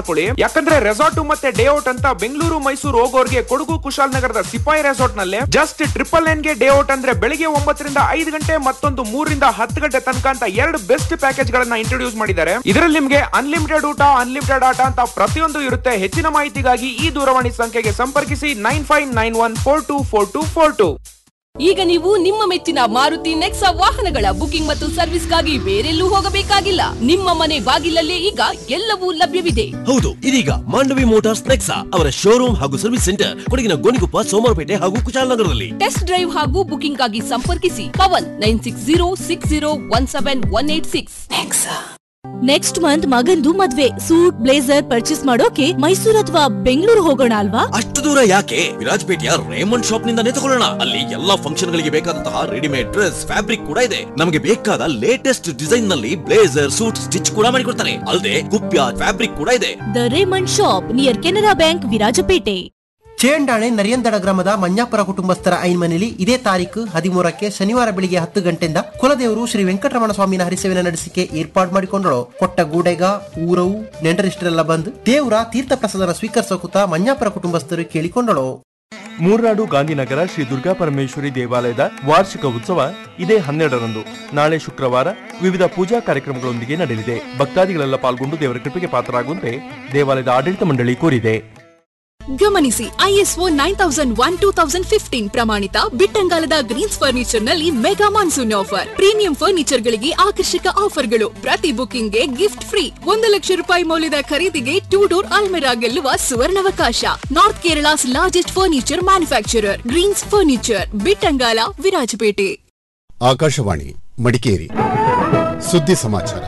ಮಾಡ್ಕೊಳ್ಳಿ ಯಾಕಂದ್ರೆ ರೆಸಾರ್ಟ್ ಮತ್ತೆ ಡೇ ಔಟ್ ಅಂತ ಬೆಂಗಳೂರು ಮೈಸೂರು ಹೋಗೋರ್ಗೆ ಕೊಡಗು ಕುಶಾಲನಗರದ ಸಿಪಾಯಿ ರೆಸಾರ್ಟ್ ನಲ್ಲಿ ಜಸ್ಟ್ ಟ್ರಿಪಲ್ ನೈನ್ ಗೆ ಡೇ ಔಟ್ ಅಂದ್ರೆ ಬೆಳಿಗ್ಗೆ ಒಂಬತ್ತರಿಂದ ಐದು ಗಂಟೆ ಮತ್ತೊಂದು ಮೂರರಿಂದ ಹತ್ತು ಗಂಟೆ ತನಕ ಅಂತ ಎರಡು ಬೆಸ್ಟ್ ಪ್ಯಾಕೇಜ್ ಗಳನ್ನ ಇಂಟ್ರೊಡ್ಯೂಸ್ ಮಾಡಿದ್ದಾರೆ ಇದರಲ್ಲಿ ನಿಮ್ಗೆ ಅನ್ಲಿಮಿಟೆಡ್ ಊಟ ಅನ್ಲಿಮಿಟೆಡ್ ಆಟ ಅಂತ ಪ್ರತಿಯೊಂದು ಇರುತ್ತೆ ಹೆಚ್ಚಿನ ಮಾಹಿತಿಗಾಗಿ ಈ ದೂರವಾಣಿ ಸಂಖ್ಯೆಗೆ ಸಂಪರ್ಕಿಸಿ nine five nine one four two four two four two ಈಗ ನೀವು ನಿಮ್ಮ ಮೆಚ್ಚಿನ ಮಾರುತಿ ನೆಕ್ಸಾ ವಾಹನಗಳ ಬುಕಿಂಗ್ ಮತ್ತು ಸರ್ವಿಸ್ಗಾಗಿ ಬೇರೆಲ್ಲೂ ಹೋಗಬೇಕಾಗಿಲ್ಲ ನಿಮ್ಮ ಮನೆ ಬಾಗಿಲಲ್ಲೇ ಈಗ ಎಲ್ಲವೂ ಲಭ್ಯವಿದೆ ಹೌದು ಇದೀಗ ಮಾಂಡವಿ ಮೋಟಾರ್ಸ್ ನೆಕ್ಸಾ ಅವರ ಶೋರೂಮ್ ಹಾಗೂ ಸರ್ವಿಸ್ ಸೆಂಟರ್ ಕೊಡಗಿನ ಗೋಣಿಕೊಪ್ಪ ಸೋಮವಾರಪೇಟೆ ಹಾಗೂ ಕುಶಾಲನಗರದಲ್ಲಿ ಟೆಸ್ಟ್ ಡ್ರೈವ್ ಹಾಗೂ ಬುಕಿಂಗ್ ಆಗಿ ಸಂಪರ್ಕಿಸಿ Pavan nine six zero six zero one seven one eight six next month ಮಗಂದು ಮದ್ವೆ ಸೂಟ್ ಬ್ಲೇಸರ್ ಪರ್ಚೇಸ್ ಮಾಡೋಕೆ ಮೈಸೂರು ಅಥವಾ ಬೆಂಗಳೂರು ಹೋಗೋಣ ಅಲ್ವಾ ಅಷ್ಟು ದೂರ ಯಾಕೆ ವಿರಾಜಪೇಟೆಯ ರೇಮಂಡ್ ಶಾಪ್ ನಿಂದಾನೇ ತಗೊಳ್ಳೋಣ ಅಲ್ಲಿ ಎಲ್ಲಾ ಫಂಕ್ಷನ್ ಗಳಿಗೆ ಬೇಕಾದಂತಹ ರೆಡಿಮೇಡ್ ಡ್ರೆಸ್ ಫ್ಯಾಬ್ರಿಕ್ ಕೂಡ ಇದೆ ನಮಗೆ ಬೇಕಾದ ಲೇಟೆಸ್ಟ್ ಡಿಸೈನ್ ನಲ್ಲಿ ಬ್ಲೇಸರ್ ಸೂಟ್ ಸ್ಟಿಚ್ ಕೂಡ ಮಾಡಿಕೊಡ್ತಾರೆ ಅಲ್ಲದೆ ಕುಪ್ಯ ಫ್ಯಾಬ್ರಿಕ್ ಕೂಡ ಇದೆ the Raymond shop near Canara bank Virajpet Chendane Nariyandada ಗ್ರಾಮದ ಮಂಜಾಪುರ ಕುಟುಂಬಸ್ಥರ ಐನ್ಮನೆಯಲ್ಲಿ ಇದೇ ತಾರೀಕು ಹದಿಮೂರಕ್ಕೆ ಶನಿವಾರ ಬೆಳಿಗ್ಗೆ ಹತ್ತು ಗಂಟೆಯಿಂದ ಕುಲದೇವರು ಶ್ರೀ ವೆಂಕಟರಮಣ ಸ್ವಾಮಿನ ಹರಿಸೇವಿನ ನಡೆಸಿಕೆ ಏರ್ಪಾಡು ಮಾಡಿಕೊಂಡಳು ಕೊಟ್ಟ ಗೂಡೆಗ ಊರವು ನೆಂಟರಿಷ್ಟರೆಲ್ಲ ಬಂದು ದೇವರ ತೀರ್ಥ ಪ್ರಸಾದನ ಸ್ವೀಕರಿಸೋಕುತ ಮಂಜಾಪುರ ಕುಟುಂಬಸ್ಥರು ಕೇಳಿಕೊಂಡಳು ಮೂರ್ನಾಡು ಗಾಂಧಿನಗರ ಶ್ರೀ ದುರ್ಗಾ ಪರಮೇಶ್ವರಿ ದೇವಾಲಯದ ವಾರ್ಷಿಕ ಉತ್ಸವ ಇದೇ ಹನ್ನೆರಡರಂದು ನಾಳೆ ಶುಕ್ರವಾರ ವಿವಿಧ ಪೂಜಾ ಕಾರ್ಯಕ್ರಮಗಳೊಂದಿಗೆ ನಡೆಯಲಿದೆ ಭಕ್ತಾದಿಗಳೆಲ್ಲ ಪಾಲ್ಗೊಂಡು ದೇವರ ಕೃಪೆಗೆ ಪಾತ್ರರಾಗುವಂತೆ ದೇವಾಲಯದ ಆಡಳಿತ ಮಂಡಳಿ ಕೋರಿದೆ ಗಮನಿಸಿ ISO nine thousand one two thousand fifteen ಪ್ರಮಾಣಿತ ಬಿಟ್ಟಂಗಾಲದ ಗ್ರೀನ್ಸ್ ಫರ್ನಿಚರ್ ನಲ್ಲಿ mega monsoon offer premium furniture ಗಳಿಗೆ ಆಕರ್ಷಕ ಆಫರ್ಗಳು ಪ್ರತಿ ಬುಕಿಂಗ್ ಗೆ ಗಿಫ್ಟ್ ಫ್ರೀ ಒಂದು ಲಕ್ಷ ರೂಪಾಯಿ ಮೌಲ್ಯದ ಖರೀದಿಗೆ ಟೂ ಡೋರ್ ಅಲ್ಮೆರಾ ಗೆಲ್ಲುವ ಸುವರ್ಣಾವಕಾಶ north Kerala's largest furniture manufacturer greens furniture Bittangala Virajpet Akashvani Madikeri ಸುದ್ದಿ ಸಮಾಚಾರ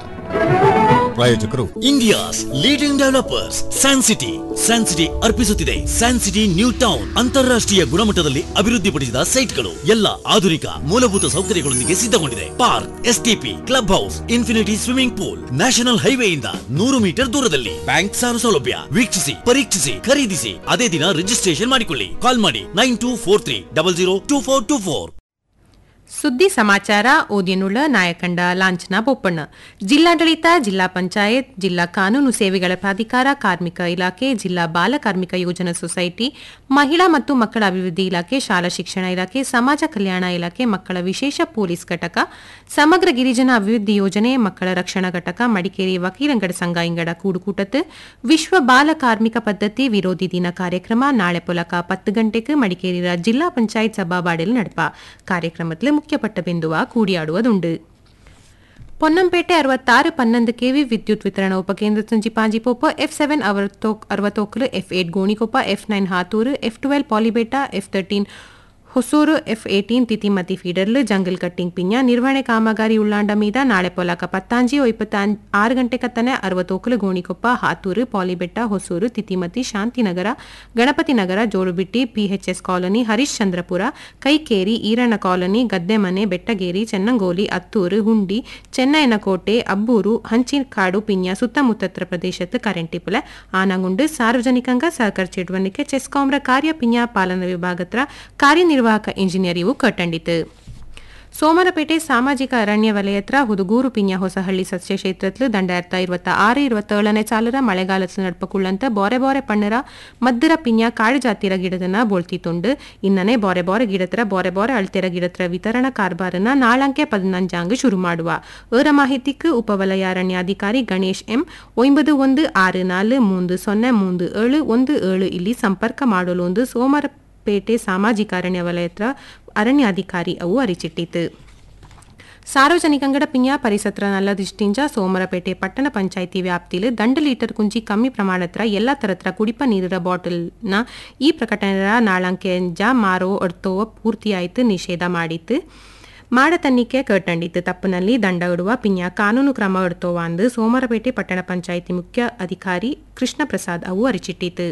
ಪ್ರಾಯೋಜಕರು India's leading developers san city san city ಅರ್ಪಿಸುತ್ತಿದೆ ಸ್ಯಾನ್ ಸಿಟಿ ನ್ಯೂ ಟೌನ್ ಅಂತಾರಾಷ್ಟ್ರೀಯ ಗುಣಮಟ್ಟದಲ್ಲಿ ಅಭಿವೃದ್ಧಿಪಡಿಸಿದ ಸೈಟ್ಗಳು ಎಲ್ಲ ಆಧುನಿಕ ಮೂಲಭೂತ ಸೌಕರ್ಯಗಳೊಂದಿಗೆ ಸಿದ್ಧಗೊಂಡಿದೆ park STP club house infinity swimming pool national ಹೈವೇಯಿಂದ ನೂರು ಮೀಟರ್ ದೂರದಲ್ಲಿ ಬ್ಯಾಂಕ್ ಸಾಲ ಸೌಲಭ್ಯ ವೀಕ್ಷಿಸಿ ಪರೀಕ್ಷಿಸಿ ಖರೀದಿಸಿ ಅದೇ ದಿನ ರಿಜಿಸ್ಟ್ರೇಷನ್ ಮಾಡಿಕೊಳ್ಳಿ ಕಾಲ್ ಮಾಡಿ nine two four three double zero two four two four ಸುದ್ದಿ ಸಮಾಚಾರ ಓದಿಯನುಳ್ಳ ನಾಯಕಂಡ ಲಾಂಛನ ಬೊಪ್ಪಣ್ಣ ಜಿಲ್ಲಾಡಳಿತ ಜಿಲ್ಲಾ ಪಂಚಾಯತ್ ಜಿಲ್ಲಾ ಕಾನೂನು ಸೇವೆಗಳ ಪ್ರಾಧಿಕಾರ ಕಾರ್ಮಿಕ ಇಲಾಖೆ ಜಿಲ್ಲಾ ಬಾಲ ಕಾರ್ಮಿಕ ಯೋಜನಾ ಸೊಸೈಟಿ ಮಹಿಳಾ ಮತ್ತು ಮಕ್ಕಳ ಅಭಿವೃದ್ಧಿ ಇಲಾಖೆ ಶಾಲಾ ಶಿಕ್ಷಣ ಇಲಾಖೆ ಸಮಾಜ ಕಲ್ಯಾಣ ಇಲಾಖೆ ಮಕ್ಕಳ ವಿಶೇಷ ಪೊಲೀಸ್ ಘಟಕ ಸಮಗ್ರ ಗಿರಿಜನ ಅಭಿವೃದ್ಧಿ ಯೋಜನೆ ಮಕ್ಕಳ ರಕ್ಷಣಾ ಘಟಕ ಮಡಿಕೇರಿ ವಕೀಲಂಗಡ ಸಂಘ ಇಂಗಡ ಕೂಡುಕೂಟത്ത് ವಿಶ್ವ ಬಾಲ ಕಾರ್ಮಿಕ ಪದ್ಧತಿ ವಿರೋಧಿ ದಿನ ಕಾರ್ಯಕ್ರಮ ನಾಳೆ ಪೊಲಕ ಪತ್ತು ಗಂಟೆಗೆ ಮಡಿಕೇರಿಯ ಜಿಲ್ಲಾ ಪಂಚಾಯತ್ ಸಭಾಬಾಡಿಲ್ നടപ്പ ಕಾರ್ಯಕ್ರಮത്തിൽ ಮುಖ್ಯಪಟ್ಟ ಬಿಂದುವ ಕೂಡಿಯಾಡುವುದುಂಡು പൊന്നംപേട്ടെ അറുപത്താറ് പന്നണ്ട് കെ വി വിദ്യുത് വിതരണ ഉപകേന്ദ്രത്തിൽ പാഞ്ചിപ്പോപ്പ് എഫ് സെവൻ അറുപത്തൊക്കല് F eight Gonikoppa F nine Hathur F twelve Palibetta F thirteen Hosur F eighteen Thithimathi ಫೀಡರ್ಲು ಜಂಗಲ್ ಕಟ್ಟಿಂಗ್ ಪಿಂಜ ನಿರ್ವಹಣೆ ಕಾಮಗಾರಿ ಉಳ್ಳಾಂಡ ಮೀದ ನಾಳೆ ಪೊಲಕ ಪತ್ತಾಂಜಿ ಇಪ್ಪತ್ತ ಆರು ಗಂಟೆ ಕತ್ತನೆ ಅರವತ್ತೋಕಲು Gonikoppa Hathur Palibetta Hosur Thithimathi Shantinagara Ganapathi Nagara Jodubitti PHS colony Harish Chandrapura Kaikeri Iranna colony Gaddemane Bettageri Chennangoli Athur Hundi Chennayyanakote Abbur ಹಂಚಿಕಾಡು ಪಿಂಜ ಸುತ್ತಮುತ್ತತ್ರ ಪ್ರದೇಶത്ത് കരണ്ടിപ്പുല ആനങ്കുണ്ട് സാർവജനികംഗ സഹകരിച്ചിടുവനിക്ക് ചെസ്കോമ്ര ಕಾರ್ಯ ಪಿಂಜ ಪಾಲನಾ ವಿಭಾಗತ್ರ ಕಾರ್ಯನಿರ್ವಾಹಕ ಇಂಜಿನಿಯರ್ ಇವು ಕಟ್ಟಂಡಿತು ಸೋಮರಪೇಟೆ ಸಾಮಾಜಿಕ ಅರಣ್ಯ ವಲಯತ್ರ ಹುದುಗೂರು ಪಿಂಜ ಹೊಸಹಳ್ಳಿ ಸಸ್ಯ ಕ್ಷೇತ್ರತ್ಲು ದಂಡಾಯಿರತ್ತ ಇರುವತ್ತ ಆರು ಇರುವತ್ತೇಳನೇ ಚಾಲರ ಮಳೆಗಾಲತ್ಲು ನಡ್ಪಕುಳ್ಳಂತ ಬೋರೆ ಬೋರೆ ಪಣ್ಣರ ಮದ್ದರ ಪಿಂಜ ಕಾಡು ಜಾತಿರ ಗಿಡದನ ಬೋಳ್ತಿತ್ತುಂಡು ಇನ್ನನೆ ಬೋರೆ ಬೋರೆ ಗಿಡತ್ರ ಬೋರೆ ಬೋರೆ ಅಳ್ತೆರ ಗಿಡತ್ರ ವಿತರಣಾ ಕಾರ್ಬಾರನ ನಾಳಂಕೆ ಪದಿನಂಜಾಂಗ್ ಶುರು ಮಾಡುವ ಏರ ಮಾಹಿತಿக்கு ಉಪವಲಯ ಅರಣ್ಯಾಧಿಕಾರಿ ಗಣೇಶ್ ಎಂ ಒಂಬದು ಒಂದು ಆರು ನಾಲು ಮೂಂದು ಸೊನ್ನೆ ಮೂಂದು ಏಳು ಒಂದು ಏಳು ಇಲ್ಲಿ ಸಂಪರ್ಕ ಮಾಡಲು ಒಂದು ಸೋಮರಪೇಟೆ ಸಾಮಾಜಿಕ ಅರಣ್ಯ ವಲಯತ್ರ ಅರಣ್ಯಾಧಿಕಾರಿ ಅವು ಅರಿಚಿಟ್ಟಿತು ಸಾರ್ವಜನಿಕಂಗಡ ಪಿಂಜ ಪರಿಸತ್ರ ನಲ್ಲ ದೃಷ್ಟಿಂಜ ಸೋಮರಪೇಟೆ ಪಟ್ಟಣ ಪಂಚಾಯಿತಿ ವ್ಯಾಪ್ತಿಲು ದಂಡ ಲೀಟರ್ ಕುಂಚಿ ಕಮ್ಮಿ ಪ್ರಮಾಣತ್ರ ಎಲ್ಲ ತರತ್ರ ಕುಡಿಪ ನೀರಿನ ಬಾಟಲ್ನ ಈ ಪ್ರಕಟಣೆಯ ನಾಳಂಕೆಂಜ ಮಾರೋ ಒಡ್ತೋವ ಪೂರ್ತಿಯಾಯಿತು ನಿಷೇಧ ಮಾಡಿತ್ತು ಮಾಡ ತನ್ನಿಕೆ ಕಟ್ಟಂಡಿತ್ತು ತಪ್ಪಿನಲ್ಲಿ ದಂಡ ಇಡುವ ಪಿಂಜ ಕಾನೂನು ಕ್ರಮ ಎಡ್ತೋವ ಅಂದು ಸೋಮರಪೇಟೆ ಪಟ್ಟಣ ಪಂಚಾಯಿತಿ ಮುಖ್ಯ ಅಧಿಕಾರಿ ಕೃಷ್ಣ ಪ್ರಸಾದ್ ಅವು ಅರಿಚಿಟ್ಟಿತು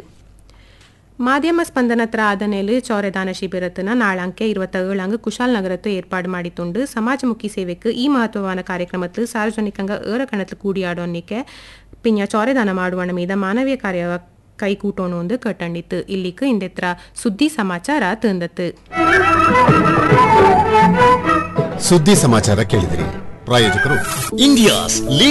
ಮಾಧ್ಯಮ ಸ್ಪಂದನತ್ರ ಆದನೇಲು ಚೌರದಾನ ಶಿಬಿರத்தின நாளாங்கே இருபத்தேழாங்கு குஷால் நகரத்து ஏற்பாடு ಮಾಡಿತುಂಡು ಸಮಾಜಮುಖಿ ಸೇವೆக்கு ಈ ಮಹತ್ವವಾದ ಕಾರ್ಯಕ್ರಮത്തിൽ ಸಾರ್ವಜನಿಕಂಗ ಏರ ಕಣത്തിൽ ಕೂಡಿಯಾಡೋನಿಕೆ ಪಿಂಜ ಚೌರದಾನ ಮಾಡುವಣ ಮೀದ ಮಾನವೀಯ ಕಾರ್ಯ ಕೈಕೂಟೋಣ ಒಂದು ಕಟ್ಟಂಡಿತ್ತು ಇಲ್ಲಿക്ക് ಇಂದೆತ್ರ ಸುದ್ದಿ ಸಮಾಚಾರ ತಂದತ್ತು ಸುದ್ದಿ ಸಮಾಚಾರ ಕೇಳಿದಿರಿ ಪ್ರಾಯೋಜಕರು ಇಂಡಿಯಾಸ್